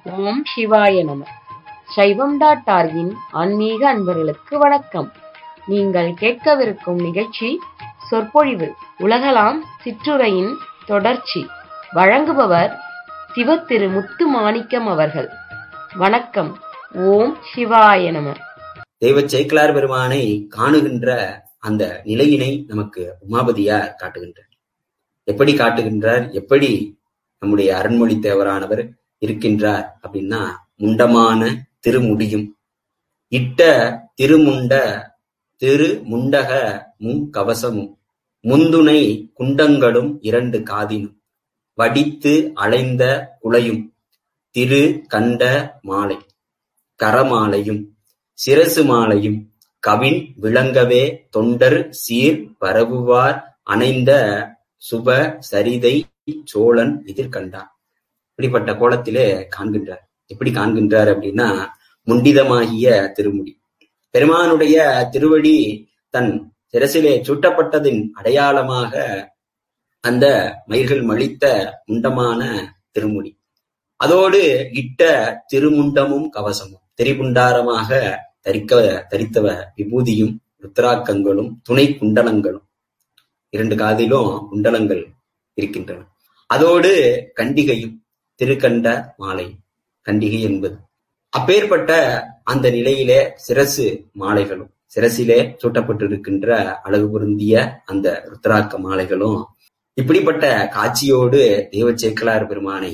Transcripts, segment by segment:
ஓம் சிவாய நம சைவம் டாட் ஆர்கின் ஆன்மீக அன்பர்களுக்கு வணக்கம் நீங்கள் கேட்கவிருக்கும் நிகழ்ச்சி சொற்பொழிவு உலகலாம் சிற்றுரையின் தொடர்ச்சி வழங்குபவர் சிவ திரு முத்து மாணிக்கம் அவர்கள் வணக்கம் ஓம் சிவாய நம தெய்வ சேக்கிலார் பெருமானை காணுகின்ற அந்த நிலையினை நமக்கு உமாபதியார் காட்டுகின்றார் எப்படி காட்டுகின்றார் எப்படி நம்முடைய அருண்மொழி தேவரானவர் இருக்கின்றார் அப்படின்னா முண்டமான திருமுடியும் இட்ட திருமுண்ட திரு முண்டக முன் கவசமும் முந்துணை குண்டங்களும் இரண்டு காதினும் வடித்து அலைந்த குளையும் திரு கண்ட மாலை கரமாலையும் சிரசு மாலையும் கவின் விளங்கவே தொண்டர் சீர் பரவுவார் அணைந்த சுப சரிதை சோழன் எதிர்கண்டார் இப்படிப்பட்ட கோலத்திலே காண்கின்றார் எப்படி காண்கின்றார் அப்படின்னா முண்டிதமாகிய திருமுடி பெருமானுடைய திருவடி தன் சிரசிலே சுட்டப்பட்டதின் அடையாளமாக அந்த மயிர்கள் மழித்த முண்டமான திருமுடி அதோடு இட்ட திருமுண்டமும் கவசமும் திரிபுண்டாரமாக தரிக்க தரித்தவ விபூதியும் ருத்ராக்கங்களும் துணை குண்டலங்களும் இரண்டு காதிலும் குண்டலங்கள் இருக்கின்றன அதோடு கண்டிகையும் திருக்கண்ட மாலை கண்டிகை என்பது அப்பேற்பட்ட அந்த நிலையிலே சிரசு மாலைகளும் சிரசிலே சூட்டப்பட்டிருக்கின்ற அழகு பொருந்திய அந்த ருத்ராக்க மாலைகளும் இப்படிப்பட்ட காட்சியோடு தேவச்சேக்கலார் பெருமானை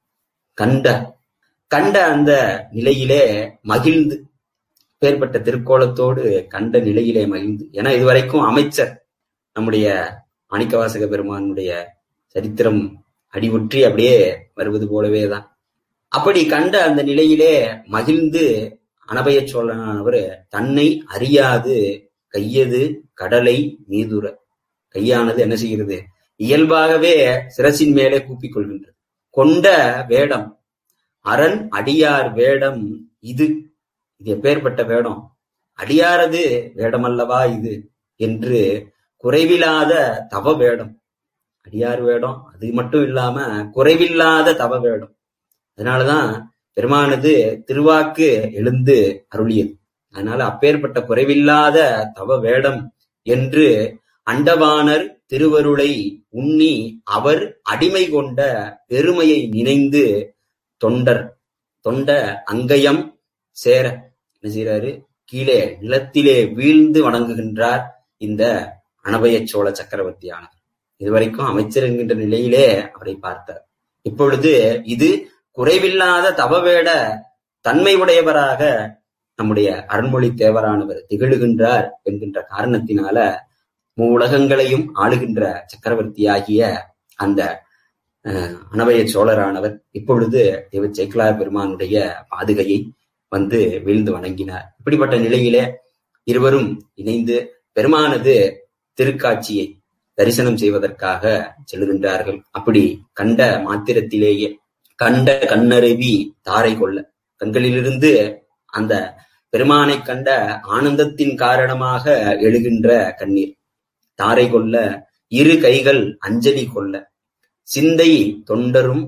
கண்ட கண்ட அந்த நிலையிலே மகிழ்ந்து பேர்பட்ட திருக்கோலத்தோடு கண்ட நிலையிலே மகிழ்ந்து ஏன்னா இதுவரைக்கும் அமைச்சர் நம்முடைய மாணிக்கவாசக பெருமானுடைய சரித்திரம் அடிவுற்றி அப்படியே வருவது போலவேதான் அப்படி கண்ட அந்த நிலையிலே மகிழ்ந்து அனபய சோழனானவர் தன்னை அறியாது கையது கடலை மீதுர கையானது என்ன செய்கிறது இயல்பாகவே சிரசின் மேலே கூப்பிக் கொள்கின்றது கொண்ட வேடம் அரண் அடியார் வேடம் இது இது எப்பேற்பட்ட வேடம் அடியாரது வேடமல்லவா இது என்று குறைவில்லாத தவ வேடம் அடியார் வேடம் அது மட்டும் இல்லாம குறைவில்லாத தவ வேடம் அதனாலதான் பெருமானது திருவாக்கு எழுந்து அருளியது அதனால அப்பேற்பட்ட குறைவில்லாத தவ வேடம் என்று அண்டவானர் திருவருளை உண்ணி அவர் அடிமை கொண்ட பெருமையை நினைந்து தொண்டர் தொண்ட அங்கயம் சேர என்ன செய்யறாரு கீழே நிலத்திலே வீழ்ந்து வணங்குகின்றார் இந்த அனபய சோழ சக்கரவர்த்தியானவர் இதுவரைக்கும் அமைச்சர் என்கின்ற நிலையிலே அவரை பார்த்தார் இப்பொழுது இது குறைவில்லாத தவவேட தன்மை உடையவராக நம்முடைய அருண்மொழி தேவரானவர் திகழுகின்றார் என்கின்ற காரணத்தினால மூலகங்களையும் ஆளுகின்ற சக்கரவர்த்தியாகிய அந்த அனவய சோழரானவர் இப்பொழுது தேவ சேக்கலார் பெருமானுடைய பாதுகையை வந்து வீழ்ந்து வணங்கினார் இப்படிப்பட்ட நிலையிலே இருவரும் இணைந்து பெருமானது திருக்காட்சியை தரிசனம் செய்வதற்காக செல்லுகின்றார்கள் அப்படி கண்ட மாத்திரத்திலேயே கண்ட கண்ணருவி தாரை கொள்ள கண்களிலிருந்து அந்த பெருமானை கண்ட ஆனந்தத்தின் காரணமாக எழுகின்ற கண்ணீர் தாரை கொள்ள இரு கைகள் அஞ்சலி கொள்ள சிந்தை தொண்டரும்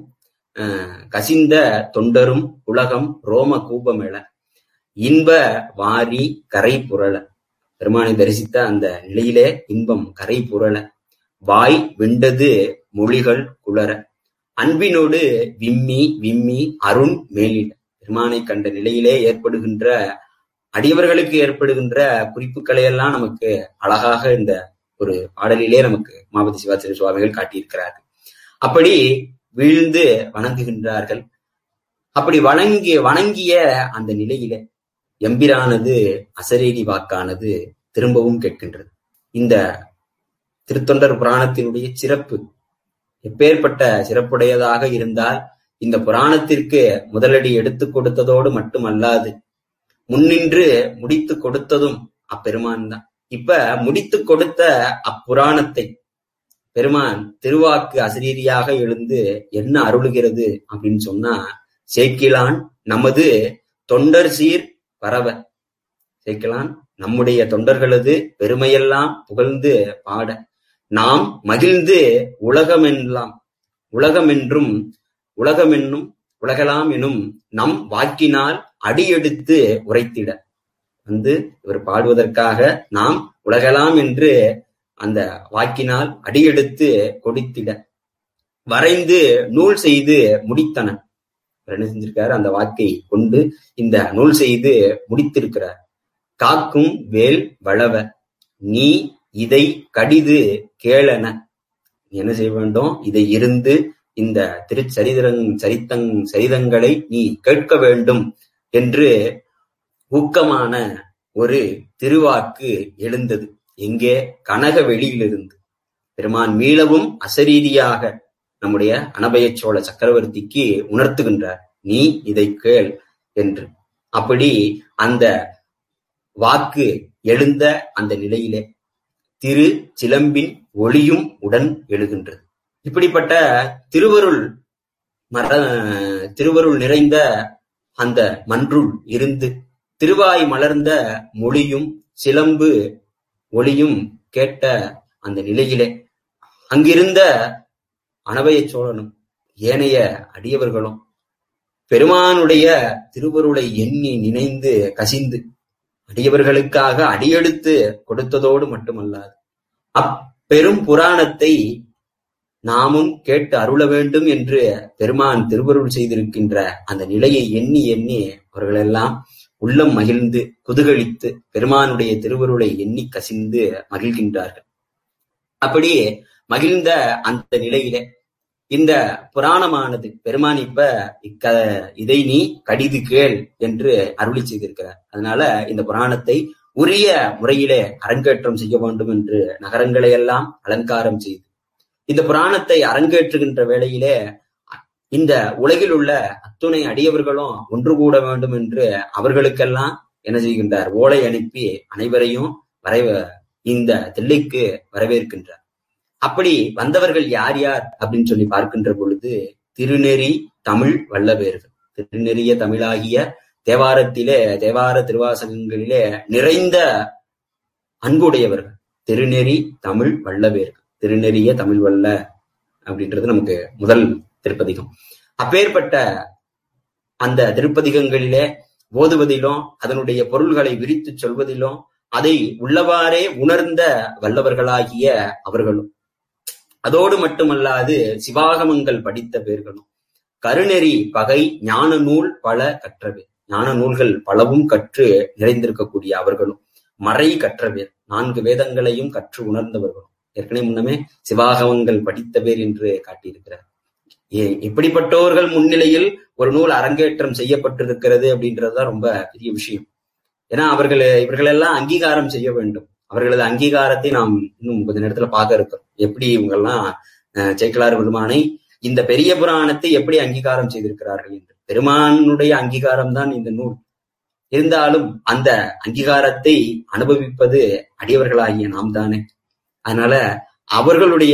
கசிந்த தொண்டரும் உலகம் ரோம கூபமெழ இன்ப வாரி கரை புரள பெருமானை தரிசித்த அந்த நிலையிலே இன்பம் கரை புரள வாய் வெண்டது மொழிகள் குளர அன்பினோடு விம்மி விம்மி அருண் மேலிட பெருமானை கண்ட நிலையிலே ஏற்படுகின்ற அடியவர்களுக்கு ஏற்படுகின்ற குறிப்புகளை எல்லாம் நமக்கு அழகாக இந்த ஒரு பாடலிலே நமக்கு மாபதி சிவாச்சாரிய சுவாமிகள் காட்டியிருக்கிறார்கள் அப்படி வீழ்ந்து வணங்குகின்றார்கள் அப்படி வணங்கிய வணங்கிய அந்த நிலையில எம்பிரானது அசரீரி வாக்கானது திரும்பவும் கேட்கின்றது இந்த திருத்தொண்டர் புராணத்தினுடைய சிறப்பு எப்பேற்பட்ட சிறப்புடையதாக இருந்தால் இந்த புராணத்திற்கு முதலடி எடுத்துக் கொடுத்ததோடு மட்டுமல்லாது முன்னின்று முடித்து கொடுத்ததும் அப்பெருமான் தான் இப்ப முடித்து கொடுத்த அப்புராணத்தை பெருமான் திருவாக்கு அசிரீரியாக எழுந்து என்ன அருளுகிறது அப்படின்னு சொன்னா சேக்கிலான் நமது தொண்டர் சீர் பரவ சேக்கிலான் நம்முடைய தொண்டர்களது பெருமையெல்லாம் புகழ்ந்து பாட நாம் மகிழ்ந்து உலகமெல்லாம் உலகமென்றும் உலகமென்னும் உலகலாம் எனும் நம் வாக்கினால் அடியெடுத்து உரைத்திட வந்து இவர் பாடுவதற்காக நாம் உலகலாம் என்று அந்த வாக்கினால் அடியெடுத்து கொடுத்திட வரைந்து நூல் செய்து முடித்தன என்ன செஞ்சிருக்காரு அந்த வாக்கை கொண்டு இந்த நூல் செய்து முடித்திருக்கிறார் காக்கும் வேல் வளவ நீ இதை கடிது கேளன என்ன செய்ய வேண்டும் இதை இருந்து இந்த திருச்சரிதரங் சரித்தங் சரிதங்களை நீ கேட்க வேண்டும் என்று ஊக்கமான ஒரு திருவாக்கு எழுந்தது எங்கே கனக வெளியிலிருந்து பெருமான் மீளவும் அசரீதியாக நம்முடைய அனபய சோழ சக்கரவர்த்திக்கு உணர்த்துகின்றார் நீ இதை கேள் என்று அப்படி அந்த வாக்கு எழுந்த அந்த நிலையிலே திரு சிலம்பின் ஒளியும் உடன் எழுகின்றது இப்படிப்பட்ட திருவருள் மர திருவருள் நிறைந்த அந்த மன்றுள் இருந்து திருவாய் மலர்ந்த மொழியும் சிலம்பு ஒளியும் கேட்ட அந்த நிலையிலே அங்கிருந்த அனவய சோழனும் ஏனைய அடியவர்களும் பெருமானுடைய திருவருளை எண்ணி நினைந்து கசிந்து அடியவர்களுக்காக அடியெடுத்து கொடுத்ததோடு மட்டுமல்லாது அப்பெரும் புராணத்தை நாமும் கேட்டு அருள வேண்டும் என்று பெருமான் திருவருள் செய்திருக்கின்ற அந்த நிலையை எண்ணி எண்ணி அவர்களெல்லாம் உள்ளம் மகிழ்ந்து குதுகலித்து பெருமானுடைய திருவருளை எண்ணி கசிந்து மகிழ்கின்றார்கள் அப்படியே மகிழ்ந்த அந்த நிலையிலே இந்த புராணமானது பெருமான் இப்ப இக்க இதை நீ கடிது கேள் என்று அருளி செய்திருக்கிறார் அதனால இந்த புராணத்தை உரிய முறையிலே அரங்கேற்றம் செய்ய வேண்டும் என்று நகரங்களை எல்லாம் அலங்காரம் செய்து இந்த புராணத்தை அரங்கேற்றுகின்ற வேளையிலே இந்த உலகில் உள்ள அத்துணை அடியவர்களும் ஒன்று கூட வேண்டும் என்று அவர்களுக்கெல்லாம் என்ன செய்கின்றார் ஓலை அனுப்பி அனைவரையும் வரைவ இந்த தில்லைக்கு வரவேற்கின்றார் அப்படி வந்தவர்கள் யார் யார் அப்படின்னு சொல்லி பார்க்கின்ற பொழுது திருநெறி தமிழ் வல்லவேர்கள் திருநெறிய தமிழாகிய தேவாரத்திலே தேவார திருவாசகங்களிலே நிறைந்த அன்புடையவர்கள் திருநெறி தமிழ் வல்லவேர்கள் திருநெறிய தமிழ் வல்ல அப்படின்றது நமக்கு முதல் திருப்பதிகம் அப்பேற்பட்ட அந்த திருப்பதிகங்களிலே ஓதுவதிலும் அதனுடைய பொருள்களை விரித்து சொல்வதிலும் அதை உள்ளவாறே உணர்ந்த வல்லவர்களாகிய அவர்களும் அதோடு மட்டுமல்லாது சிவாகமங்கள் படித்த பேர்களும் கருநெறி பகை ஞான நூல் பல கற்றவே ஞான நூல்கள் பலவும் கற்று நிறைந்திருக்கக்கூடிய அவர்களும் மறை கற்றவேர் நான்கு வேதங்களையும் கற்று உணர்ந்தவர்களும் ஏற்கனவே முன்னமே சிவாகமங்கள் படித்த பேர் என்று காட்டியிருக்கிறார் இப்படிப்பட்டவர்கள் முன்னிலையில் ஒரு நூல் அரங்கேற்றம் செய்யப்பட்டிருக்கிறது அப்படின்றதுதான் ரொம்ப பெரிய விஷயம் ஏன்னா அவர்கள் இவர்களெல்லாம் அங்கீகாரம் செய்ய வேண்டும் அவர்களது அங்கீகாரத்தை நாம் இன்னும் கொஞ்ச நேரத்துல பார்க்க இருக்கிறோம் எப்படி இவங்கெல்லாம் சேக்கலார் பெருமானை இந்த பெரிய புராணத்தை எப்படி அங்கீகாரம் செய்திருக்கிறார்கள் என்று பெருமானுடைய அங்கீகாரம் தான் இந்த நூல் இருந்தாலும் அந்த அங்கீகாரத்தை அனுபவிப்பது அடியவர்களாகிய நாம் தானே அதனால அவர்களுடைய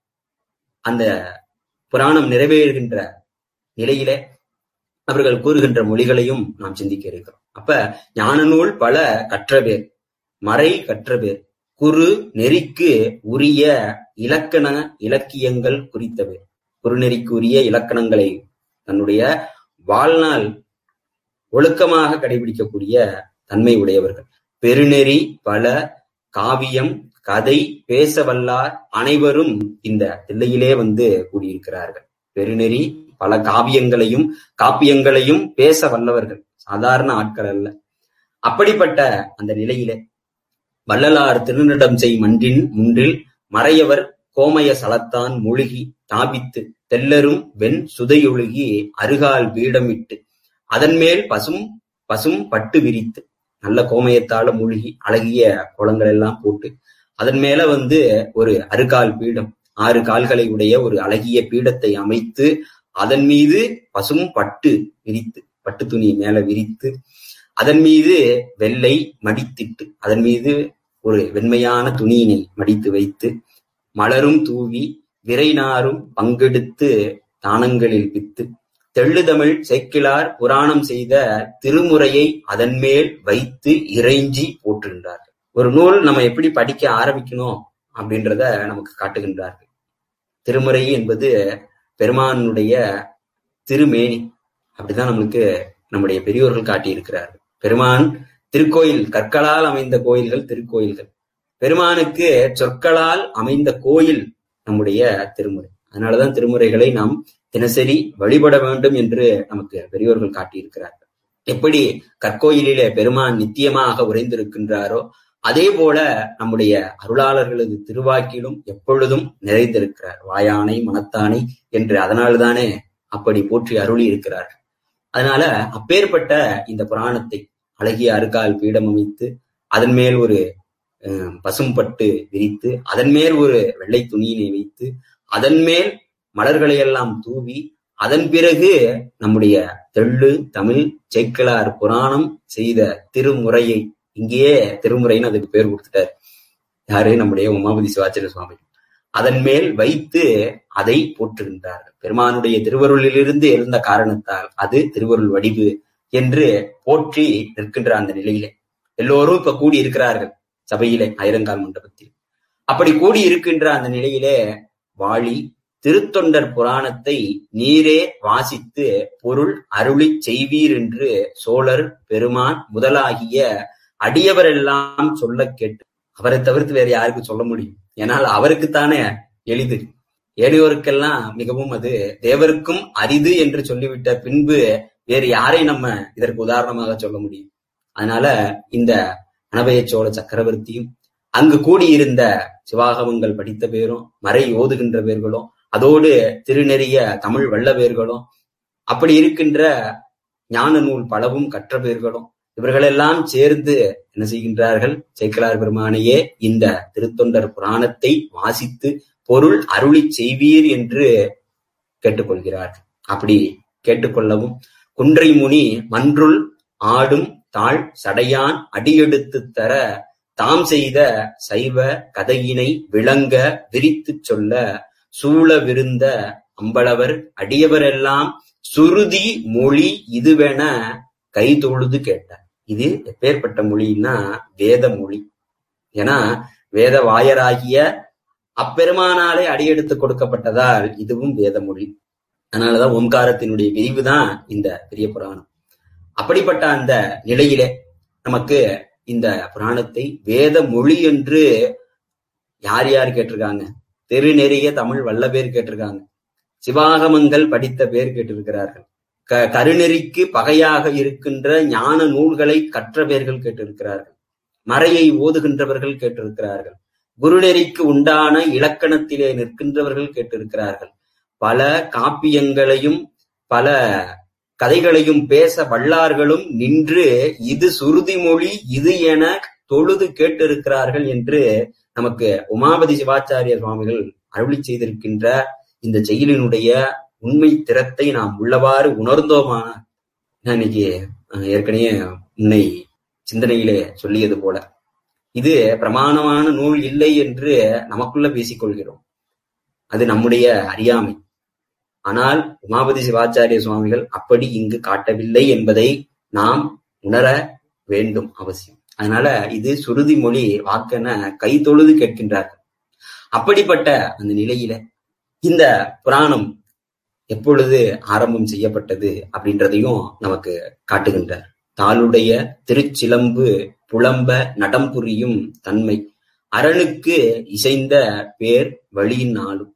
அந்த புராணம் நிறைவேறுகின்ற நிலையிலே அவர்கள் கூறுகின்ற மொழிகளையும் நாம் சிந்திக்க இருக்கிறோம் அப்ப ஞான நூல் பல கற்றபேர் மறை கற்றபேர் குறு நெறிக்கு உரிய இலக்கண இலக்கியங்கள் குறித்தவை குறுநெறிக்கு உரிய இலக்கணங்களை தன்னுடைய வாழ்நாள் ஒழுக்கமாக கடைபிடிக்கக்கூடிய தன்மை உடையவர்கள் பெருநெறி பல காவியம் கதை பேச வல்லார் அனைவரும் இந்த தில்லையிலே வந்து கூடியிருக்கிறார்கள் பெருநெறி பல காவியங்களையும் காப்பியங்களையும் பேச வல்லவர்கள் சாதாரண ஆட்கள் அல்ல அப்படிப்பட்ட அந்த நிலையிலே வள்ளலார் திருநடம் செய் மன்றின் முன்றில் மறையவர் கோமய சலத்தான் மூழ்கி தாபித்து தெல்லரும் வெண் சுதையொழுகி அருகால் பீடமிட்டு அதன் மேல் பசும் பசும் பட்டு விரித்து நல்ல கோமயத்தால மூழ்கி அழகிய குளங்கள் எல்லாம் போட்டு அதன் மேல வந்து ஒரு அருகால் பீடம் ஆறு கால்களை உடைய ஒரு அழகிய பீடத்தை அமைத்து அதன் மீது பசும் பட்டு விரித்து பட்டு துணி மேல விரித்து அதன் மீது வெள்ளை மடித்திட்டு அதன் மீது ஒரு வெண்மையான துணியினை மடித்து வைத்து மலரும் தூவி விரைநாரும் பங்கெடுத்து தானங்களில் பித்து தெள்ளுதமிழ் சேக்கிலார் புராணம் செய்த திருமுறையை அதன் மேல் வைத்து இறைஞ்சி போற்றுகின்றார்கள் ஒரு நூல் நம்ம எப்படி படிக்க ஆரம்பிக்கணும் அப்படின்றத நமக்கு காட்டுகின்றார்கள் திருமுறை என்பது பெருமானுடைய திருமேனி அப்படிதான் நம்மளுக்கு நம்முடைய பெரியோர்கள் காட்டியிருக்கிறார்கள் பெருமான் திருக்கோயில் கற்களால் அமைந்த கோயில்கள் திருக்கோயில்கள் பெருமானுக்கு சொற்களால் அமைந்த கோயில் நம்முடைய திருமுறை அதனாலதான் திருமுறைகளை நாம் தினசரி வழிபட வேண்டும் என்று நமக்கு பெரியோர்கள் காட்டியிருக்கிறார்கள் எப்படி கற்கோயிலிலே பெருமான் நித்தியமாக உறைந்திருக்கின்றாரோ அதே போல நம்முடைய அருளாளர்களது திருவாக்கிலும் எப்பொழுதும் நிறைந்திருக்கிறார் வாயானை மனத்தானை என்று அதனால்தானே அப்படி போற்றி அருளி இருக்கிறார் அதனால அப்பேற்பட்ட இந்த புராணத்தை அழகிய அருகால் பீடம் அமைத்து அதன் மேல் ஒரு பசும்பட்டு விரித்து அதன் மேல் ஒரு வெள்ளை துணியினை வைத்து அதன் மேல் மலர்களை எல்லாம் தூவி அதன் பிறகு நம்முடைய தெள்ளு தமிழ் சேக்கிழார் புராணம் செய்த திருமுறையை இங்கேயே திருமுறைன்னு அதுக்கு பேர் கொடுத்துட்டார் யாரு நம்முடைய உமாபதி சிவாச்சாரிய சுவாமி அதன் மேல் வைத்து அதை போற்றுகின்றார்கள் பெருமானுடைய திருவருளிலிருந்து எழுந்த காரணத்தால் அது திருவருள் வடிவு என்று போற்றி நிற்கின்ற அந்த நிலையிலே எல்லோரும் இப்ப கூடி இருக்கிறார்கள் சபையிலே ஆயிரங்கால் மண்டபத்தில் அப்படி கூடி இருக்கின்ற அந்த நிலையிலே வாழி திருத்தொண்டர் புராணத்தை நீரே வாசித்து பொருள் அருளி செய்வீர் என்று சோழர் பெருமான் முதலாகிய அடியவரெல்லாம் சொல்ல கேட்டு அவரை தவிர்த்து வேற யாருக்கு சொல்ல முடியும் ஏனால் அவருக்குத்தானே எளிது ஏழையோருக்கெல்லாம் மிகவும் அது தேவருக்கும் அரிது என்று சொல்லிவிட்ட பின்பு வேறு யாரை நம்ம இதற்கு உதாரணமாக சொல்ல முடியும் அதனால இந்த அனபய சோழ சக்கரவர்த்தியும் அங்கு கூடியிருந்த சிவாகமங்கள் படித்த பேரும் மறை ஓதுகின்ற பேர்களும் அதோடு திருநெறிய தமிழ் வல்ல பேர்களும் அப்படி இருக்கின்ற ஞான நூல் பலவும் கற்ற பேர்களும் இவர்களெல்லாம் சேர்ந்து என்ன செய்கின்றார்கள் சேக்கலார் பெருமானையே இந்த திருத்தொண்டர் புராணத்தை வாசித்து பொருள் அருளி செய்வீர் என்று கேட்டுக்கொள்கிறார்கள் அப்படி கேட்டுக்கொள்ளவும் குன்றை முனி மன்றுள் ஆடும் தாழ் சடையான் அடியெடுத்து தர தாம் செய்த சைவ கதையினை விளங்க விரித்துச் சொல்ல சூழவிருந்த அம்பளவர் அடியவரெல்லாம் சுருதி மொழி இதுவென கை தொழுது கேட்டார் இது எப்பேற்பட்ட மொழின்னா வேத மொழி ஏன்னா வேத வாயராகிய அப்பெருமானாலே அடியெடுத்து கொடுக்கப்பட்டதால் இதுவும் வேத மொழி அதனாலதான் ஓம்காரத்தினுடைய விரிவுதான் இந்த பெரிய புராணம் அப்படிப்பட்ட அந்த நிலையிலே நமக்கு இந்த புராணத்தை வேத மொழி என்று யார் யார் கேட்டிருக்காங்க திருநெறிய தமிழ் வல்ல பேர் கேட்டிருக்காங்க சிவாகமங்கள் படித்த பேர் கேட்டிருக்கிறார்கள் க கருநெறிக்கு பகையாக இருக்கின்ற ஞான நூல்களை கற்ற பேர்கள் கேட்டிருக்கிறார்கள் மறையை ஓதுகின்றவர்கள் கேட்டிருக்கிறார்கள் குருநெறிக்கு உண்டான இலக்கணத்திலே நிற்கின்றவர்கள் கேட்டிருக்கிறார்கள் பல காப்பியங்களையும் பல கதைகளையும் பேச வல்லார்களும் நின்று இது சுருதி மொழி இது என தொழுது கேட்டிருக்கிறார்கள் என்று நமக்கு உமாபதி சிவாச்சாரிய சுவாமிகள் அருளி செய்திருக்கின்ற இந்த செயலினுடைய உண்மை திறத்தை நாம் உள்ளவாறு உணர்ந்தோமான நான் இன்னைக்கு ஏற்கனவே உன்னை சிந்தனையிலே சொல்லியது போல இது பிரமாணமான நூல் இல்லை என்று நமக்குள்ள பேசிக்கொள்கிறோம் அது நம்முடைய அறியாமை ஆனால் உமாபதி சிவாச்சாரிய சுவாமிகள் அப்படி இங்கு காட்டவில்லை என்பதை நாம் உணர வேண்டும் அவசியம் அதனால இது சுருதி மொழி வாக்கென கை தொழுது கேட்கின்றார்கள் அப்படிப்பட்ட அந்த நிலையில இந்த புராணம் எப்பொழுது ஆரம்பம் செய்யப்பட்டது அப்படின்றதையும் நமக்கு காட்டுகின்றார் தாளுடைய திருச்சிலம்பு புலம்ப நடம் புரியும் தன்மை அரணுக்கு இசைந்த பேர் வழியின் ஆளும்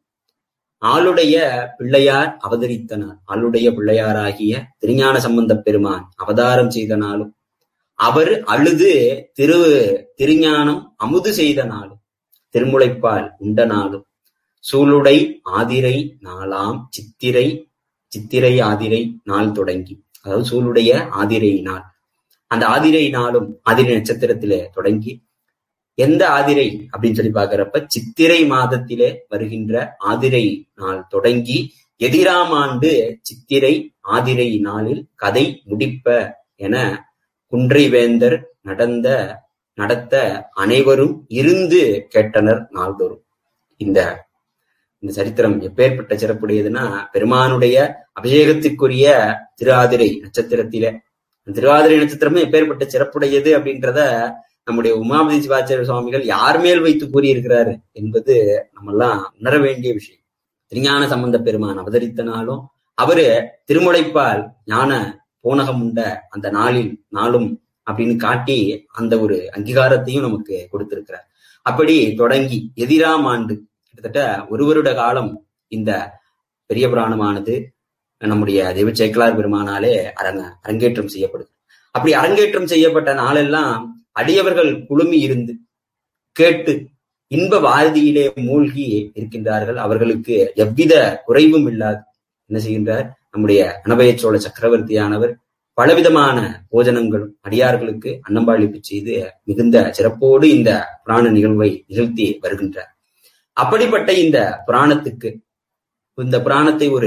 ஆளுடைய பிள்ளையார் அவதரித்த நாள் ஆளுடைய பிள்ளையாராகிய திருஞான சம்பந்த பெருமான் அவதாரம் செய்த நாளும் அவர் அழுது திரு திருஞானம் அமுது செய்த நாளும் திருமுலைப்பால் உண்ட நாளும் சூளுடை ஆதிரை நாளாம் சித்திரை சித்திரை ஆதிரை நாள் தொடங்கி அதாவது சூளுடைய ஆதிரை நாள் அந்த ஆதிரை நாளும் ஆதிரை நட்சத்திரத்திலே தொடங்கி எந்த ஆதிரை அப்படின்னு சொல்லி பாக்குறப்ப சித்திரை மாதத்திலே வருகின்ற ஆதிரை நாள் தொடங்கி எதிராம் ஆண்டு சித்திரை ஆதிரை நாளில் கதை முடிப்ப என குன்றைவேந்தர் நடந்த நடத்த அனைவரும் இருந்து கேட்டனர் நாள்தோறும் இந்த இந்த சரித்திரம் எப்பேற்பட்ட சிறப்புடையதுன்னா பெருமானுடைய அபிஷேகத்திற்குரிய திருஆதிரை நட்சத்திரத்திலே திருவாதிரை நட்சத்திரமும் எப்பேற்பட்ட சிறப்புடையது அப்படின்றத நம்முடைய உமாபதி சிவாச்சாரிய சுவாமிகள் யார் மேல் வைத்து கூறியிருக்கிறாரு என்பது நம்ம எல்லாம் உணர வேண்டிய விஷயம் திருஞான சம்பந்த பெருமான் அவதரித்த நாளும் அவரு திருமுலைப்பால் ஞான போனகம் உண்ட அந்த நாளில் நாளும் அப்படின்னு காட்டி அந்த ஒரு அங்கீகாரத்தையும் நமக்கு கொடுத்திருக்கிறார் அப்படி தொடங்கி எதிராம் ஆண்டு கிட்டத்தட்ட ஒரு வருட காலம் இந்த பெரிய புராணமானது நம்முடைய தெய்வ சேக்கலார் பெருமானாலே அரங்க அரங்கேற்றம் செய்யப்படுது அப்படி அரங்கேற்றம் செய்யப்பட்ட நாளெல்லாம் அடியவர்கள் குழுமி இருந்து கேட்டு இன்ப வாதியிலே மூழ்கி இருக்கின்றார்கள் அவர்களுக்கு எவ்வித குறைவும் இல்லாது என்ன செய்கின்றார் நம்முடைய அனபய சோழ சக்கரவர்த்தியானவர் பலவிதமான போஜனங்களும் அடியார்களுக்கு அன்னம்பாளிப்பு செய்து மிகுந்த சிறப்போடு இந்த புராண நிகழ்வை நிகழ்த்தி வருகின்றார் அப்படிப்பட்ட இந்த புராணத்துக்கு இந்த புராணத்தை ஒரு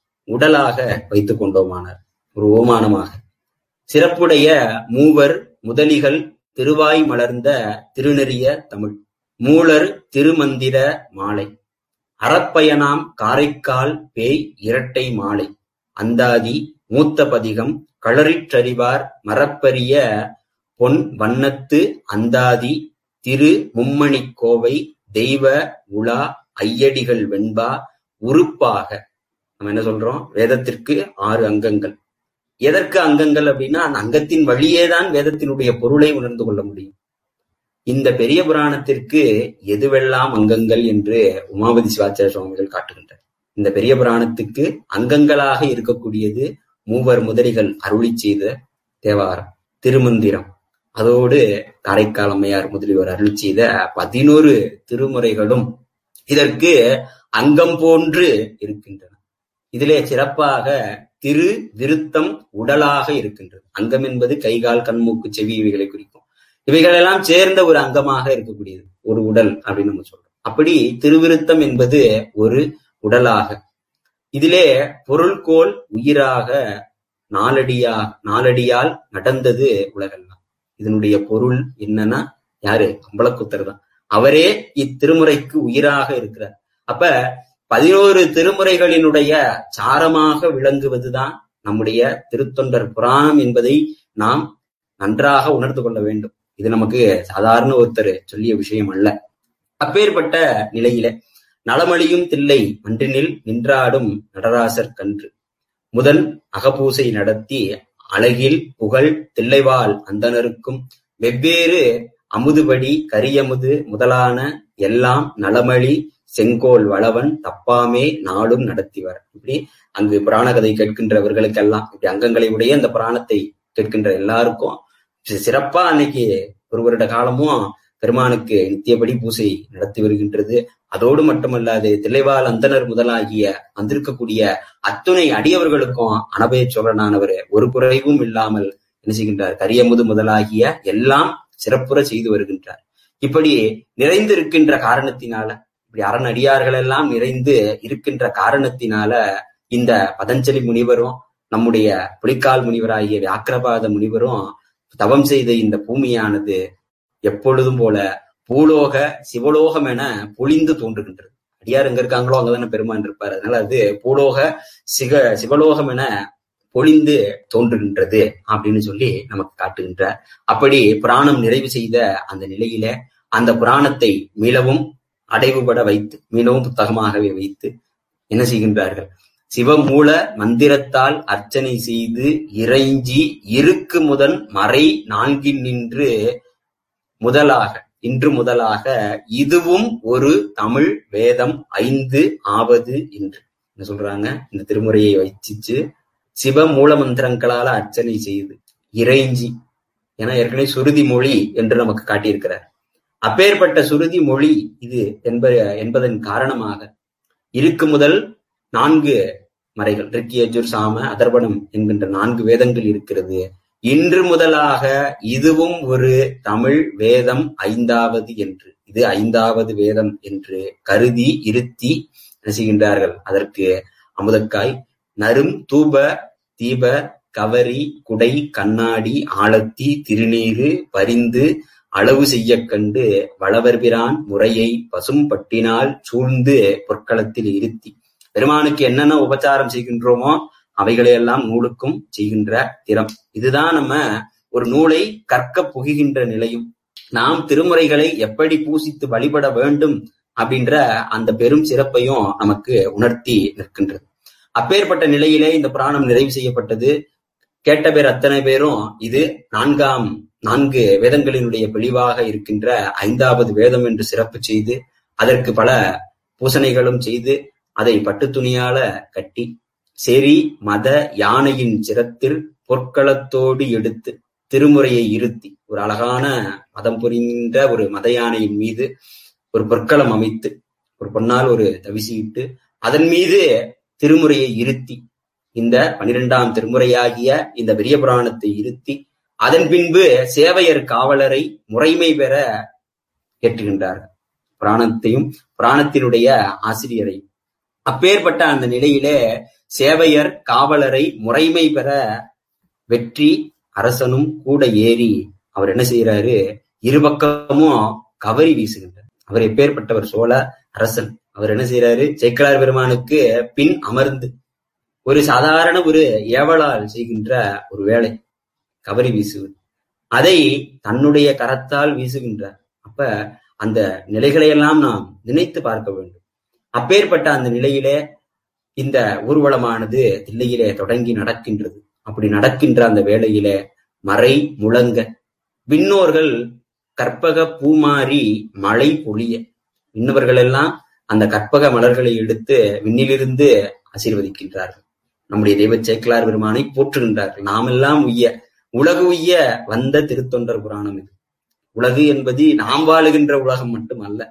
உடலாக வைத்துக் கொண்டோமானார் ஒரு ஓமானமாக சிறப்புடைய மூவர் முதலிகள் திருவாய் மலர்ந்த திருநெறிய தமிழ் மூலர் திருமந்திர மாலை அறப்பயனாம் காரைக்கால் பேய் இரட்டை மாலை அந்தாதி மூத்த பதிகம் களறிற்றறிவார் மரப்பரிய பொன் வண்ணத்து அந்தாதி திரு மும்மணிக் கோவை தெய்வ உலா ஐயடிகள் வெண்பா உறுப்பாக நம்ம என்ன சொல்றோம் வேதத்திற்கு ஆறு அங்கங்கள் எதற்கு அங்கங்கள் அப்படின்னா அந்த அங்கத்தின் வழியேதான் வேதத்தினுடைய பொருளை உணர்ந்து கொள்ள முடியும் இந்த பெரிய புராணத்திற்கு எதுவெல்லாம் அங்கங்கள் என்று உமாபதி சிவாச்சாரிய சுவாமிகள் காட்டுகின்றனர் இந்த பெரிய புராணத்துக்கு அங்கங்களாக இருக்கக்கூடியது மூவர் முதலிகள் அருளி செய்த தேவாரம் திருமந்திரம் அதோடு காரைக்கால் அம்மையார் முதலியோர் அருளி செய்த பதினோரு திருமுறைகளும் இதற்கு அங்கம் போன்று இருக்கின்றன இதிலே சிறப்பாக திரு விருத்தம் உடலாக இருக்கின்றது அங்கம் என்பது கைகால் கண்மூக்கு செவி இவைகளை குறிக்கும் இவைகளெல்லாம் சேர்ந்த ஒரு அங்கமாக இருக்கக்கூடியது ஒரு உடல் அப்படின்னு நம்ம சொல்றோம் அப்படி திருவிருத்தம் என்பது ஒரு உடலாக இதிலே பொருள்கோள் உயிராக நாலடியா நாலடியால் நடந்தது உலகெல்லாம் இதனுடைய பொருள் என்னன்னா யாரு அம்பலக்குத்தர் தான் அவரே இத்திருமுறைக்கு உயிராக இருக்கிறார் அப்ப பதினோரு திருமுறைகளினுடைய சாரமாக விளங்குவதுதான் நம்முடைய திருத்தொண்டர் புராணம் என்பதை நாம் நன்றாக உணர்ந்து கொள்ள வேண்டும் இது நமக்கு சாதாரண ஒருத்தர் சொல்லிய விஷயம் அல்ல அப்பேற்பட்ட நிலையில நலமழியும் தில்லை மன்றினில் நின்றாடும் நடராசர் கன்று முதல் அகப்பூசை நடத்தி அழகில் புகழ் தில்லைவாள் அந்தனருக்கும் வெவ்வேறு அமுதுபடி கரியமுது முதலான எல்லாம் நலமழி செங்கோல் வளவன் தப்பாமே நாளும் நடத்திவர் இப்படி அங்கு புராண கதை கேட்கின்றவர்களுக்கெல்லாம் இப்படி அங்கங்களை உடைய அந்த புராணத்தை கேட்கின்ற எல்லாருக்கும் சிறப்பா அன்னைக்கு ஒரு வருட காலமும் பெருமானுக்கு நித்தியபடி பூசை நடத்தி வருகின்றது அதோடு மட்டுமல்லாது தில்லைவாள் அந்தனர் முதலாகிய வந்திருக்கக்கூடிய அத்துணை அடியவர்களுக்கும் அனபய சோழனானவர் ஒரு குறைவும் இல்லாமல் என்ன செய்கின்றார் கரியமுது முதலாகிய எல்லாம் சிறப்புற செய்து வருகின்றார் இப்படி நிறைந்து இருக்கின்ற காரணத்தினால இப்படி அறநடியார்கள் எல்லாம் நிறைந்து இருக்கின்ற காரணத்தினால இந்த பதஞ்சலி முனிவரும் நம்முடைய புலிக்கால் முனிவராகிய வியாக்கிரபாத முனிவரும் தவம் செய்த இந்த பூமியானது எப்பொழுதும் போல பூலோக சிவலோகம் என பொழிந்து தோன்றுகின்றது அடியார் எங்க இருக்காங்களோ அங்கதானே பெருமான் இருப்பார் அதனால அது பூலோக சிக சிவலோகம் என பொழிந்து தோன்றுகின்றது அப்படின்னு சொல்லி நமக்கு காட்டுகின்றார் அப்படி புராணம் நிறைவு செய்த அந்த நிலையில அந்த புராணத்தை மீளவும் அடைவுபட வைத்து மீளவும் புத்தகமாகவே வைத்து என்ன செய்கின்றார்கள் சிவமூல மந்திரத்தால் அர்ச்சனை செய்து இறைஞ்சி இருக்கு முதன் மறை நான்கின் நின்று முதலாக இன்று முதலாக இதுவும் ஒரு தமிழ் வேதம் ஐந்து ஆவது என்று என்ன சொல்றாங்க இந்த திருமுறையை வச்சிச்சு சிவ மூல மந்திரங்களால அர்ச்சனை செய்து இறைஞ்சி ஏன்னா ஏற்கனவே சுருதி மொழி என்று நமக்கு காட்டியிருக்கிறார் அப்பேற்பட்ட சுருதி மொழி இது என்ப என்பதன் காரணமாக இருக்கு முதல் நான்கு மறைகள் ரிக்கி அஜுர் சாம அதர்வனம் என்கின்ற நான்கு வேதங்கள் இருக்கிறது இன்று முதலாக இதுவும் ஒரு தமிழ் வேதம் ஐந்தாவது என்று இது ஐந்தாவது வேதம் என்று கருதி இருத்தி செய்கின்றார்கள் அதற்கு அமுதக்காய் நரும் தூப தீப கவரி குடை கண்ணாடி ஆழத்தி திருநீரு பரிந்து அளவு செய்ய கண்டு வளவர்பிரான் முறையை பசும் பட்டினால் சூழ்ந்து பொற்களத்தில் இருத்தி பெருமானுக்கு என்னென்ன உபச்சாரம் செய்கின்றோமோ அவைகளையெல்லாம் நூலுக்கும் செய்கின்ற திறம் இதுதான் நம்ம ஒரு நூலை கற்க புகுகின்ற நிலையும் நாம் திருமுறைகளை எப்படி பூசித்து வழிபட வேண்டும் அப்படின்ற அந்த பெரும் சிறப்பையும் நமக்கு உணர்த்தி நிற்கின்றது அப்பேற்பட்ட நிலையிலே இந்த புராணம் நிறைவு செய்யப்பட்டது கேட்ட பேர் அத்தனை பேரும் இது நான்காம் நான்கு வேதங்களினுடைய தெளிவாக இருக்கின்ற ஐந்தாவது வேதம் என்று சிறப்பு செய்து அதற்கு பல பூசணைகளும் செய்து அதை பட்டு துணியால கட்டி செரி மத யானையின் சிரத்தில் பொற்களத்தோடு எடுத்து திருமுறையை இருத்தி ஒரு அழகான மதம் புரிந்த ஒரு மத யானையின் மீது ஒரு பொற்களம் அமைத்து ஒரு பொன்னால் ஒரு தவிசியிட்டு அதன் மீது திருமுறையை இருத்தி இந்த பனிரெண்டாம் திருமுறையாகிய இந்த பெரிய புராணத்தை இருத்தி அதன் பின்பு சேவையர் காவலரை முறைமை பெற ஏற்றுகின்றார்கள் புராணத்தையும் புராணத்தினுடைய ஆசிரியரை அப்பேற்பட்ட அந்த நிலையிலே சேவையர் காவலரை முறைமை பெற வெற்றி அரசனும் கூட ஏறி அவர் என்ன செய்யறாரு இருபக்கமும் கவரி வீசுகின்றார் அவர் எப்பேற்பட்டவர் சோழ அரசன் அவர் என்ன செய்யறாரு சேக்கலார் பெருமானுக்கு பின் அமர்ந்து ஒரு சாதாரண ஒரு ஏவலால் செய்கின்ற ஒரு வேலை கவரி வீசுவது அதை தன்னுடைய கரத்தால் வீசுகின்றார் அப்ப அந்த நிலைகளையெல்லாம் நாம் நினைத்து பார்க்க வேண்டும் அப்பேற்பட்ட அந்த நிலையிலே இந்த ஊர்வலமானது தில்லையிலே தொடங்கி நடக்கின்றது அப்படி நடக்கின்ற அந்த வேளையிலே மறை முழங்க விண்ணோர்கள் கற்பக பூமாரி மழை பொழிய விண்ணவர்கள் எல்லாம் அந்த கற்பக மலர்களை எடுத்து விண்ணிலிருந்து ஆசீர்வதிக்கின்றார்கள் நம்முடைய தெய்வ சேக்கலார் பெருமானை போற்றுகின்றார்கள் நாமெல்லாம் உய்ய உலகு உய்ய வந்த திருத்தொண்டர் புராணம் இது உலகு என்பது நாம் வாழுகின்ற உலகம் மட்டும் அல்ல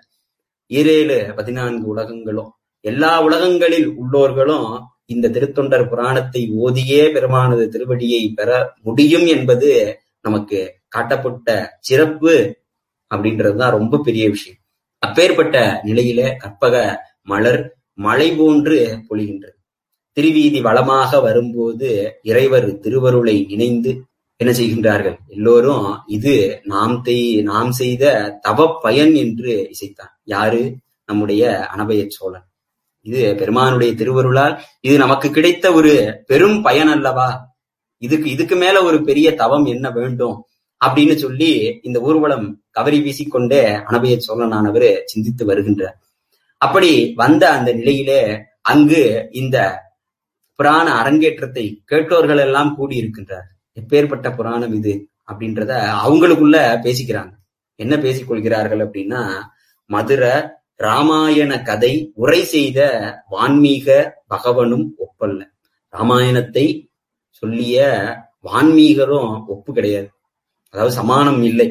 ஈரேழு பதினான்கு உலகங்களும் எல்லா உலகங்களில் உள்ளோர்களும் இந்த திருத்தொண்டர் புராணத்தை ஓதியே பெருமானது திருவடியை பெற முடியும் என்பது நமக்கு காட்டப்பட்ட சிறப்பு அப்படின்றதுதான் ரொம்ப பெரிய விஷயம் அப்பேற்பட்ட நிலையில கற்பக மலர் மழை போன்று பொழிகின்றது திருவீதி வளமாக வரும்போது இறைவர் திருவருளை நினைந்து என்ன செய்கின்றார்கள் எல்லோரும் இது நாம் நாம் செய்த தவ பயன் என்று இசைத்தான் யாரு நம்முடைய அனபய சோழன் இது பெருமானுடைய திருவருளால் இது நமக்கு கிடைத்த ஒரு பெரும் பயன் அல்லவா இதுக்கு இதுக்கு மேல ஒரு பெரிய தவம் என்ன வேண்டும் அப்படின்னு சொல்லி இந்த ஊர்வலம் கவரி வீசிக்கொண்டே அனபய சோழனானவர் சிந்தித்து வருகின்றார் அப்படி வந்த அந்த நிலையிலே அங்கு இந்த புராண அரங்கேற்றத்தை கேட்டோர்கள் எல்லாம் கூடியிருக்கின்றார் எப்பேற்பட்ட புராணம் இது அப்படின்றத அவங்களுக்குள்ள பேசிக்கிறாங்க என்ன பேசிக்கொள்கிறார்கள் அப்படின்னா மதுரை ராமாயண கதை உரை செய்த வான்மீக பகவனும் ஒப்பல்ல ராமாயணத்தை சொல்லிய வான்மீகரும் ஒப்பு கிடையாது அதாவது சமானம் இல்லை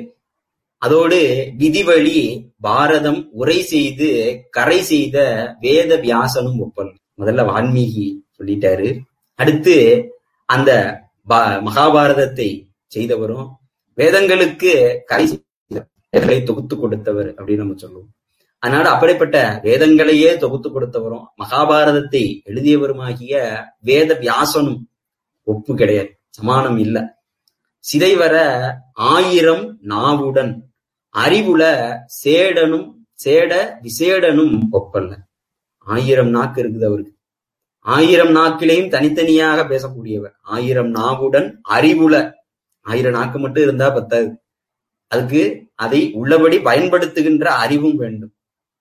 அதோடு விதிவழி பாரதம் உரை செய்து கரை செய்த வேத வியாசனும் ஒப்பல் முதல்ல வான்மீகி சொல்லிட்டாரு அடுத்து அந்த மகாபாரதத்தை செய்தவரும் வேதங்களுக்கு கரை வேதங்களை தொகுத்து கொடுத்தவர் அப்படின்னு நம்ம சொல்லுவோம் அதனால அப்படிப்பட்ட வேதங்களையே தொகுத்து கொடுத்தவரும் மகாபாரதத்தை எழுதியவருமாகிய வேத வியாசனும் ஒப்பு கிடையாது சமானம் இல்ல சிதைவர ஆயிரம் நாவுடன் அறிவுல சேடனும் சேட விசேடனும் ஒப்பல்ல ஆயிரம் நாக்கு இருக்குது அவருக்கு ஆயிரம் நாக்கிலையும் தனித்தனியாக பேசக்கூடியவர் ஆயிரம் நாவுடன் அறிவுல ஆயிரம் நாக்கு மட்டும் இருந்தா பத்தாது அதுக்கு அதை உள்ளபடி பயன்படுத்துகின்ற அறிவும் வேண்டும்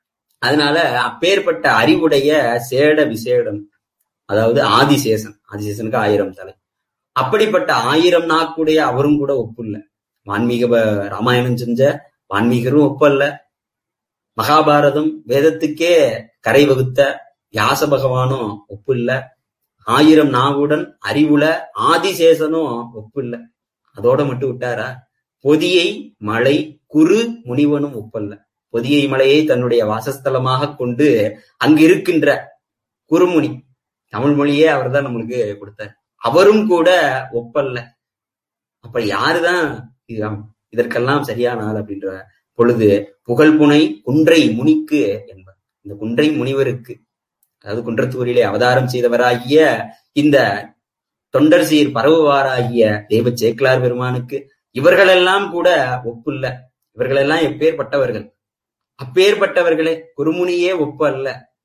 அதனால அப்பேற்பட்ட அறிவுடைய சேட விசேடம் அதாவது ஆதிசேஷன் ஆதிசேஷனுக்கு ஆயிரம் தலை அப்படிப்பட்ட ஆயிரம் நாக்குடைய அவரும் கூட ஒப்புல்ல வான்மீக ராமாயணம் செஞ்ச வான்மீகரும் ஒப்பல்ல மகாபாரதம் வேதத்துக்கே கரை வகுத்த வியாச பகவானும் ஒப்பு இல்ல ஆயிரம் நாவுடன் அறிவுல ஆதிசேஷனும் ஒப்பு இல்ல அதோட மட்டும் விட்டாரா பொதியை மலை குறு முனிவனும் ஒப்பல்ல பொதியை மலையை தன்னுடைய வாசஸ்தலமாக கொண்டு அங்கு இருக்கின்ற குறுமுனி தமிழ் மொழியே அவர் தான் நம்மளுக்கு கொடுத்தார் அவரும் கூட ஒப்பல்ல அப்ப யாருதான் இதற்கெல்லாம் சரியான ஆள் அப்படின்ற பொழுது புகழ்புனை குன்றை முனிக்கு என்பார் இந்த குன்றை முனிவருக்கு அதாவது குன்றத்தூரிலே அவதாரம் செய்தவராகிய இந்த தொண்டர் சீர் பரவுவாராகிய தெய்வ சேக்கலார் பெருமானுக்கு இவர்களெல்லாம் கூட ஒப்புல்ல இவர்களெல்லாம் எப்பேற்பட்டவர்கள் அப்பேற்பட்டவர்களே குருமுனியே ஒப்பு அல்ல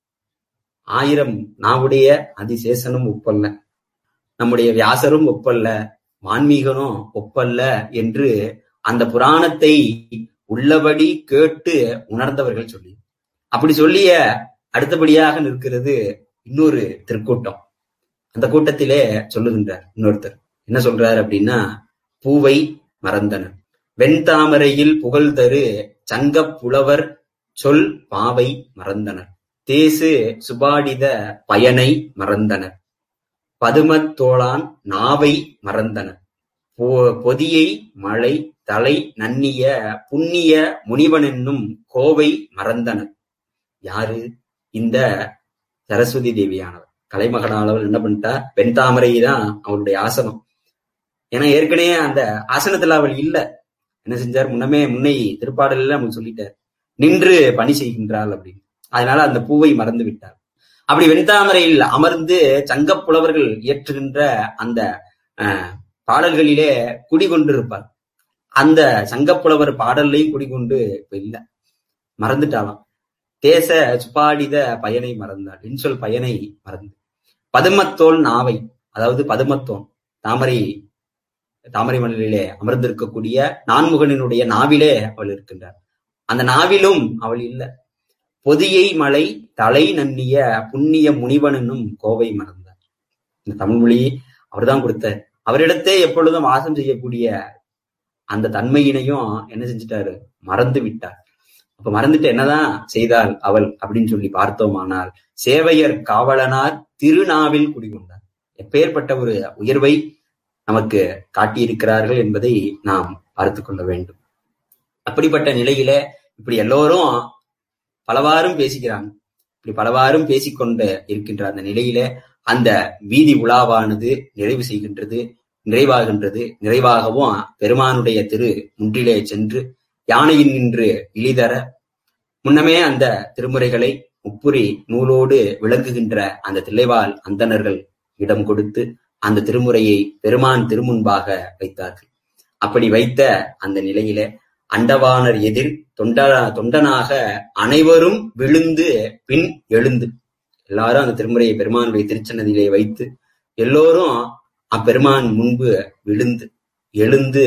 ஆயிரம் நாவுடைய அதிசேஷனும் ஒப்பல்ல நம்முடைய வியாசரும் ஒப்பல்ல வான்மீகனும் ஒப்பல்ல என்று அந்த புராணத்தை உள்ளபடி கேட்டு உணர்ந்தவர்கள் சொல்லி அப்படி சொல்லிய அடுத்தபடியாக நிற்கிறது இன்னொரு திருக்கூட்டம் அந்த கூட்டத்திலே சொல்லுகின்றார் இன்னொருத்தர் என்ன சொல்றார் அப்படின்னா பூவை மறந்தனர் வெண்தாமரையில் புகழ் தரு சங்கப் புலவர் சொல் பாவை மறந்தனர் தேசு சுபாடித பயனை மறந்தனர் பதுமத் தோளான் நாவை மறந்தனர் பொ- பொதியை மழை தலை நன்னிய புண்ணிய முனிவனென்னும் கோவை மறந்தனர் யாரு இந்த சரஸ்வதி தேவியானவர் கலைமகனானவள் என்ன பண்ணிட்டா பெண் தாமரை தான் அவளுடைய ஆசனம் ஏன்னா ஏற்கனவே அந்த ஆசனத்துல அவள் இல்ல என்ன செஞ்சார் முன்னமே முன்னை திருப்பாடல்ல நமக்கு சொல்லிட்டார் நின்று பணி செய்கின்றாள் அப்படின்னு அதனால அந்த பூவை மறந்து விட்டார் அப்படி வெண்தாமரையில் அமர்ந்து சங்கப் புலவர்கள் இயற்றுகின்ற அந்த அஹ், பாடல்களிலே குடிகொண்டிருப்பார் அந்த சங்கப்புலவர் பாடல்லையும் குடிகொண்டு இப்ப இல்ல மறந்துட்டாலாம் தேச சுப்பாடித பயனை மறந்தாள் இன்சொல் பயனை மறந்து பதுமத்தோல் நாவை அதாவது பதுமத்தோன் தாமரை தாமரை மலரிலே அமர்ந்திருக்கக்கூடிய நான்முகனினுடைய நாவிலே அவள் இருக்கின்றார் அந்த நாவிலும் அவள் இல்ல பொதியை மலை தலை நன்னிய புண்ணிய முனிவனும் கோவை மறந்தார் இந்த தமிழ் மொழி அவர்தான் கொடுத்தார் அவரிடத்தே எப்பொழுதும் வாசம் செய்யக்கூடிய அந்த தன்மையினையும் என்ன செஞ்சிட்டாரு மறந்து விட்டார் அப்ப மறந்துட்டு என்னதான் செய்தாள் அவள் அப்படின்னு சொல்லி பார்த்தோமானால் சேவையர் காவலனார் திருநாவில் குடிகொண்டார் எப்பேற்பட்ட ஒரு உயர்வை நமக்கு காட்டியிருக்கிறார்கள் என்பதை நாம் பார்த்து கொள்ள வேண்டும் அப்படிப்பட்ட நிலையில இப்படி எல்லோரும் பலவாறும் பேசிக்கிறாங்க இப்படி பலவாறும் பேசிக்கொண்டு இருக்கின்ற அந்த நிலையில அந்த வீதி உலாவானது நிறைவு செய்கின்றது நிறைவாகின்றது நிறைவாகவும் பெருமானுடைய திரு முன்றிலே சென்று யானையின் நின்று இழிதர முன்னமே அந்த திருமுறைகளை முப்புரி நூலோடு விளங்குகின்ற அந்த தில்லைவாழ் அந்தணர்கள் இடம் கொடுத்து அந்த திருமுறையை பெருமான் திருமுன்பாக வைத்தார்கள் அப்படி வைத்த அந்த நிலையில அண்டவானர் எதிர் தொண்ட தொண்டனாக அனைவரும் விழுந்து பின் எழுந்து எல்லாரும் அந்த திருமுறையை பெருமானுடைய திருச்சன்னதியிலே வைத்து எல்லோரும் அப்பெருமான் முன்பு விழுந்து எழுந்து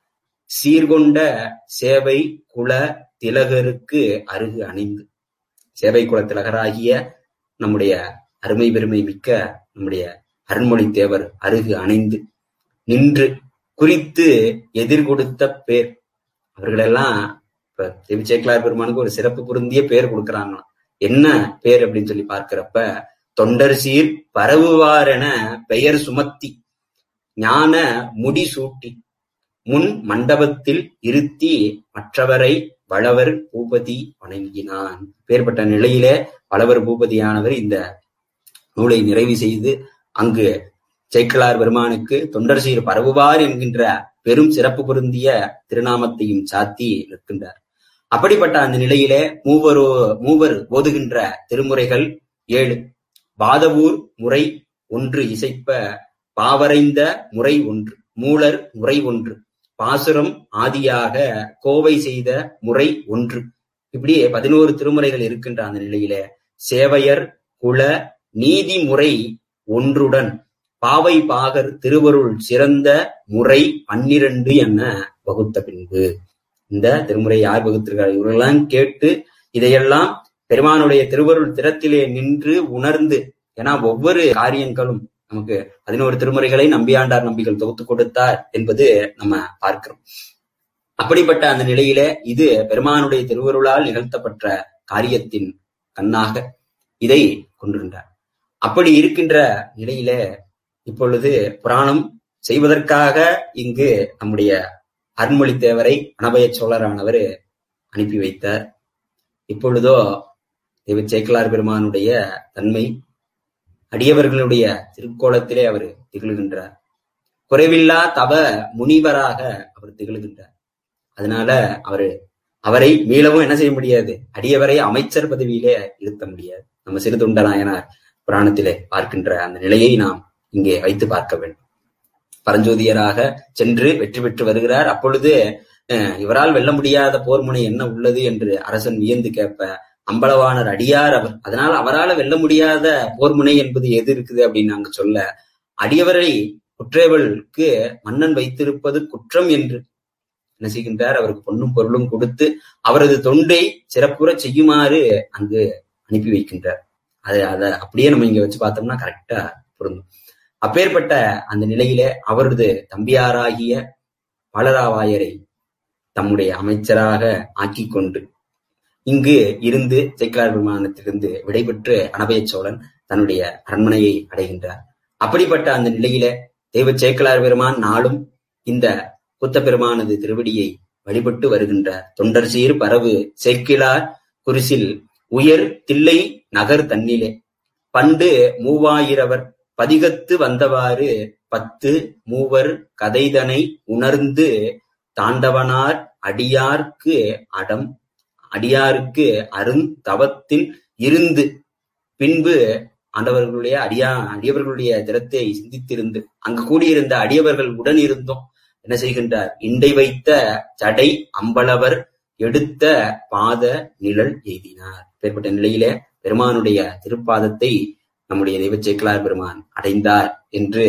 சீர்கொண்ட சேவை குல திலகருக்கு அருகு அணிந்து சேவை குல திலகராகிய நம்முடைய அருமை பெருமை மிக்க நம்முடைய அருண்மொழி தேவர் அருகு அணைந்து நின்று குறித்து எதிர்கொடுத்த பேர் அவர்களெல்லாம் இப்ப தேவி சேக்கலார் பெருமானுக்கு ஒரு சிறப்பு பொருந்திய பேர் கொடுக்கறாங்களாம் என்ன பேர் அப்படின்னு சொல்லி பார்க்கிறப்ப தொண்டர் சீர் பரவுவாரென பெயர் சுமத்தி ஞான முடி சூட்டி முன் மண்டபத்தில் இருத்தி மற்றவரை வளவர் பூபதி வணங்கினான் பேர்பட்ட நிலையிலே வளவர் பூபதியானவர் இந்த நூலை நிறைவு செய்து அங்கு சேக்கலார் பெருமானுக்கு தொண்டர் சீர் பரவுவார் என்கின்ற பெரும் சிறப்பு பொருந்திய திருநாமத்தையும் சாத்தி நிற்கின்றார் அப்படிப்பட்ட அந்த நிலையிலே மூவரோ மூவர் ஓதுகின்ற திருமுறைகள் ஏழு வாதவூர் முறை ஒன்று இசைப்ப பாவரைந்த முறை ஒன்று மூலர் முறை ஒன்று பாசுரம் ஆதியாக கோவை செய்த முறை ஒன்று இப்படியே பதினோரு திருமுறைகள் இருக்கின்ற அந்த நிலையில சேவையர் குல நீதிமுறை ஒன்றுடன் பாவை பாகர் திருவருள் சிறந்த முறை பன்னிரண்டு என வகுத்த பின்பு இந்த திருமுறை யார் வகுத்திருக்கிறார் இவர்களெல்லாம் கேட்டு இதையெல்லாம் பெருமானுடைய திருவருள் திறத்திலே நின்று உணர்ந்து ஏன்னா ஒவ்வொரு காரியங்களும் நமக்கு பதினோரு திருமுறைகளை நம்பியாண்டார் நம்பிகள் தொகுத்து கொடுத்தார் என்பது நம்ம பார்க்கிறோம் அப்படிப்பட்ட அந்த நிலையில இது பெருமானுடைய திருவருளால் நிகழ்த்தப்பட்ட காரியத்தின் கண்ணாக இதை கொண்டிருந்தார் அப்படி இருக்கின்ற நிலையில இப்பொழுது புராணம் செய்வதற்காக இங்கு நம்முடைய அருண்மொழி தேவரை அனபய சோழரானவர் அனுப்பி வைத்தார் இப்பொழுதோ தேவ சேக்கலார் பெருமானுடைய தன்மை அடியவர்களுடைய திருக்கோலத்திலே அவர் திகழ்கின்றார் குறைவில்லா தவ முனிவராக அவர் திகழ்கின்றார் அதனால அவரு அவரை மீளவும் என்ன செய்ய முடியாது அடியவரை அமைச்சர் பதவியிலே இருத்த முடியாது நம்ம சிறு தொண்டநாயனார் புராணத்திலே பார்க்கின்ற அந்த நிலையை நாம் இங்கே வைத்து பார்க்க வேண்டும் பரஞ்சோதியராக சென்று வெற்றி பெற்று வருகிறார் அப்பொழுது இவரால் வெல்ல முடியாத போர்முனை என்ன உள்ளது என்று அரசன் வியந்து கேட்ப அம்பலவாணர் அடியார் அவர் அதனால் அவரால் வெல்ல முடியாத போர்முனை என்பது எது இருக்குது அப்படின்னு நாங்க சொல்ல அடியவரை குற்றேவலுக்கு மன்னன் வைத்திருப்பது குற்றம் என்று என்ன செய்கின்றார் அவருக்கு பொன்னும் பொருளும் கொடுத்து அவரது தொண்டை சிறப்புற செய்யுமாறு அங்கு அனுப்பி வைக்கின்றார் அது அதை அப்படியே நம்ம இங்க வச்சு பார்த்தோம்னா கரெக்டா பொருந்தும் அப்பேற்பட்ட அந்த நிலையிலே அவரது தம்பியாராகிய பாலராவாயரை தம்முடைய அமைச்சராக ஆக்கிக் கொண்டு இங்கு இருந்து சேக்கிலார் விமானத்திலிருந்து விடைபெற்று அனபய சோழன் தன்னுடைய அரண்மனையை அடைகின்றார் அப்படிப்பட்ட அந்த நிலையில தெய்வ சேக்கலார் பெருமான் நாளும் இந்த புத்த பெருமானது திருவடியை வழிபட்டு வருகின்றார் தொண்டர் சீர் பரவு சேக்கிலார் குரிசில் உயர் தில்லை நகர் தன்னிலே பண்டு மூவாயிரவர் பதிகத்து வந்தவாறு பத்து மூவர் கதைதனை உணர்ந்து தாண்டவனார் அடியார்க்கு அடம் அடியாருக்கு அருந்தவத்தில் இருந்து பின்பு ஆண்டவர்களுடைய அடியா அடியவர்களுடைய திறத்தை சிந்தித்திருந்து அங்கு கூடியிருந்த அடியவர்கள் உடன் இருந்தோம் என்ன செய்கின்றார் இண்டை வைத்த ஜடை அம்பளவர் எடுத்த பாத நிழல் எய்தினார் பேர்பட்ட நிலையிலே பெருமானுடைய திருப்பாதத்தை நம்முடைய தெய்வ சேக்கலார் பெருமான் அடைந்தார் என்று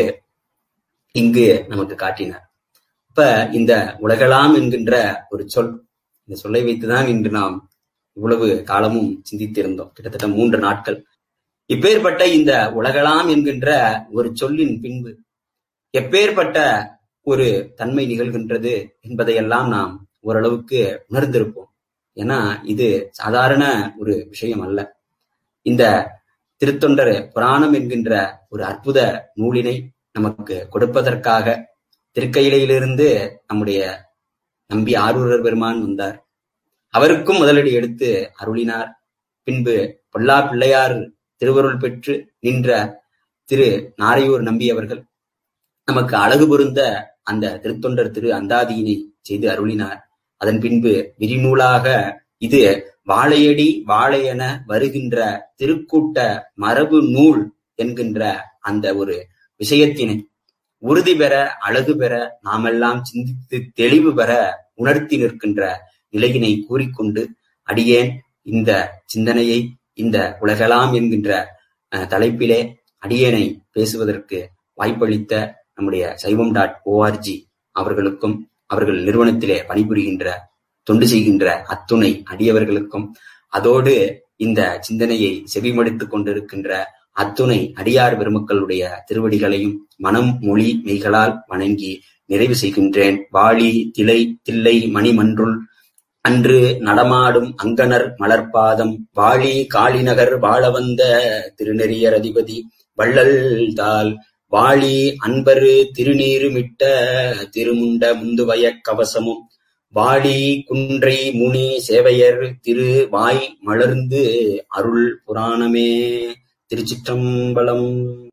இங்கு நமக்கு காட்டினார் இப்ப இந்த உலகலாம் என்கின்ற ஒரு சொல் இந்த சொல்லை வைத்துதான் இன்று நாம் இவ்வளவு காலமும் சிந்தித்திருந்தோம் கிட்டத்தட்ட மூன்று நாட்கள் இப்பேற்பட்ட இந்த உலகலாம் என்கின்ற ஒரு சொல்லின் பின்பு எப்பேற்பட்ட ஒரு தன்மை நிகழ்கின்றது என்பதையெல்லாம் நாம் ஓரளவுக்கு உணர்ந்திருப்போம் ஏன்னா இது சாதாரண ஒரு விஷயம் அல்ல இந்த திருத்தொண்டர் புராணம் என்கின்ற ஒரு அற்புத நூலினை நமக்கு கொடுப்பதற்காக திருக்கையிலையிலிருந்து நம்முடைய நம்பி ஆரூரர் பெருமான் வந்தார் அவருக்கும் முதலடி எடுத்து அருளினார் பின்பு பொல்லா பிள்ளையார் திருவருள் பெற்று நின்ற திரு நாரையூர் நம்பி அவர்கள் நமக்கு அழகு பொருந்த அந்த திருத்தொண்டர் திரு அந்தாதியினை செய்து அருளினார் அதன் பின்பு விரிநூலாக இது வாழையடி வாழையென வருகின்ற திருக்கூட்ட மரபு நூல் என்கின்ற அந்த ஒரு விஷயத்தினை உறுதி பெற அழகு பெற நாமெல்லாம் சிந்தித்து தெளிவு பெற உணர்த்தி நிற்கின்ற நிலையினை கூறிக்கொண்டு அடியேன் இந்த சிந்தனையை இந்த உலகலாம் என்கின்ற தலைப்பிலே அடியேனை பேசுவதற்கு வாய்ப்பளித்த நம்முடைய சைவம் டாட் ஓஆர்ஜி அவர்களுக்கும் அவர்கள் நிறுவனத்திலே பணிபுரிகின்ற தொண்டு செய்கின்ற அத்துணை அடியவர்களுக்கும் அதோடு இந்த சிந்தனையை செவிமடுத்துக் கொண்டிருக்கின்ற அத்துணை அடியார் பெருமக்களுடைய திருவடிகளையும் மனம் மொழி மெய்களால் வணங்கி நிறைவு செய்கின்றேன் வாளி திலை தில்லை மணிமன்றுள் அன்று நடமாடும் அங்கனர் மலர்பாதம் வாழி காளிநகர் வாழ வந்த திருநெறியர் அதிபதி வள்ளல் தால் வாழி அன்பரு திருநீருமிட்ட திருமுண்ட முந்துவய கவசமும் வாழி குன்றை முனி சேவையர் திரு வாய் மலர்ந்து அருள் புராணமே திருச்சிற்றம்பலம்